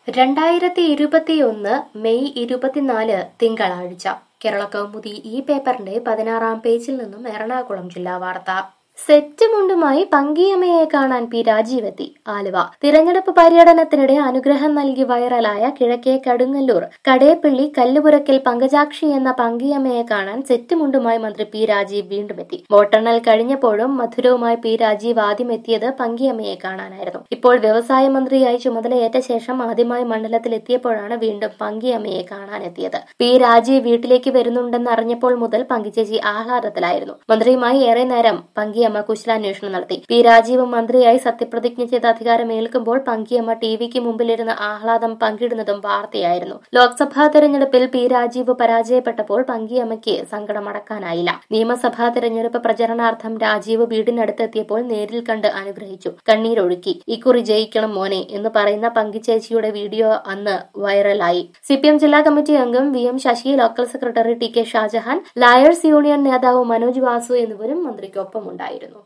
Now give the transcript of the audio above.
രണ്ടായിരത്തി ഇരുപത്തിയൊന്ന് മെയ് ഇരുപത്തിനാല് തിങ്കളാഴ്ച കേരള കൗമുദി ഈ പേപ്പറിന്റെ പതിനാറാം പേജിൽ നിന്നും എറണാകുളം ജില്ലാ വാർത്ത സെറ്റ് മുണ്ടുമായി പങ്കിയമ്മയെ കാണാൻ പി രാജീവ് എത്തി ആലുവ തിരഞ്ഞെടുപ്പ് പര്യടനത്തിനിടെ അനുഗ്രഹം നൽകി വൈറലായ കിഴക്കേ കടുങ്ങല്ലൂർ കടേപ്പള്ളി കല്ലുപുരക്കൽ പങ്കജാക്ഷി എന്ന പങ്കിയമ്മയെ കാണാൻ സെറ്റ് മുണ്ടുമായി മന്ത്രി പി രാജീവ് വീണ്ടും എത്തി വോട്ടെണ്ണൽ കഴിഞ്ഞപ്പോഴും മധുരവുമായി പി രാജീവ് ആദ്യം എത്തിയത് പങ്കിയമ്മയെ കാണാനായിരുന്നു ഇപ്പോൾ വ്യവസായ മന്ത്രിയായി ചുമതലയേറ്റ ശേഷം ആദ്യമായി മണ്ഡലത്തിൽ എത്തിയപ്പോഴാണ് വീണ്ടും പങ്കിയമ്മയെ കാണാനെത്തിയത് പി രാജീവ് വീട്ടിലേക്ക് വരുന്നുണ്ടെന്ന് അറിഞ്ഞപ്പോൾ മുതൽ പങ്കിച്ചേച്ചി ആഹ്ലാദത്തിലായിരുന്നു മന്ത്രിയുമായി ഏറെ നേരം പങ്കിയമ്മ കുശലാന്വേഷണം നടത്തി പി രാജീവ് മന്ത്രിയായി സത്യപ്രതിജ്ഞ ചെയ്ത് അധികാരമേൽക്കുമ്പോൾ പങ്കിയമ്മ ടിവിക്ക് മുമ്പിലിരുന്ന് ആഹ്ലാദം പങ്കിടുന്നതും വാർത്തയായിരുന്നു ലോക്സഭാ തെരഞ്ഞെടുപ്പിൽ പി രാജീവ് പരാജയപ്പെട്ടപ്പോൾ പങ്കിയമ്മയ്ക്ക് സങ്കടമടക്കാനായില്ല നിയമസഭാ തെരഞ്ഞെടുപ്പ് പ്രചരണാർത്ഥം രാജീവ് വീടിനടുത്തെത്തിയപ്പോൾ നേരിൽ കണ്ട് അനുഗ്രഹിച്ചു കണ്ണീരൊഴുക്കി ഇക്കുറി ജയിക്കണം മോനെ എന്ന് പറയുന്ന പങ്കിച്ചേച്ചിയുടെ വീഡിയോ അന്ന് വൈറലായി സിപിഎം ജില്ലാ കമ്മിറ്റി അംഗം V M Sasi local secretary T K Shajahan lawyers union നേതാവ് മനോജ് വാസു എന്നിവരും മന്ത്രിക്കൊപ്പമുണ്ടായിരുന്നു